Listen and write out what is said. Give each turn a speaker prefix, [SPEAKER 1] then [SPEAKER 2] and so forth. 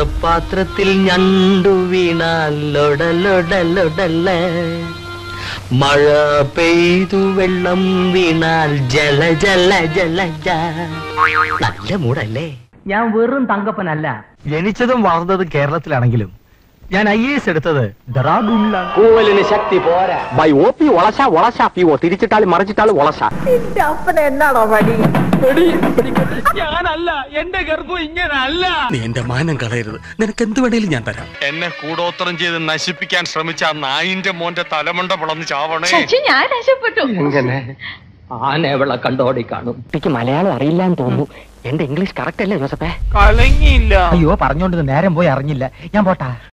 [SPEAKER 1] പാത്രത്തിൽ ഞണ്ടു വീണാൽ ലൊടലൊടലൊടല മഴ പെയ്തു വെള്ളം വീണാൽ ജല ജല ജല ജ. നല്ല മൂടല്ലേ
[SPEAKER 2] ഞാൻ വെറും തങ്കപ്പനല്ല ജനിച്ചതും വളർന്നതും കേരളത്തിലാണെങ്കിലും ഞാൻ ഐ എസ് എടുത്തത് ഡെറാഡൂണിലാണ്
[SPEAKER 3] കൂവലിന് ശക്തി പോരാ ബൈ ഒ പി ഒളശ ഒളശ പി ഒ തിരിച്ചിട്ടാലും മറിച്ചിട്ടാലും ഒളശ
[SPEAKER 4] നീ എന്റെ മാനം കളയരുത് നിനക്ക് എന്ത് വേണേലും ഞാൻ തരാം
[SPEAKER 5] എന്നെ കൂടോത്രം ചെയ്ത് നശിപ്പിക്കാൻ ശ്രമിച്ച ആ നായിന്റെ മോന്റെ തലമണ്ട പിളന്ന് ചാവണേ
[SPEAKER 6] ശശി ഞാൻ രക്ഷപ്പെട്ടു
[SPEAKER 3] എങ്ങനെ
[SPEAKER 1] ആനവിള കണ്ടോടി കാണും
[SPEAKER 3] എനിക്ക് മലയാളം അറിയില്ലാന്ന് തോന്നുന്നു എന്റെ ഇംഗ്ലീഷ് കറക്റ്റ് അല്ലേ ജോസഫേ
[SPEAKER 2] അയ്യോ പറഞ്ഞോണ്ട് നേരം പോയി അറിഞ്ഞില്ല ഞാൻ പോട്ടാ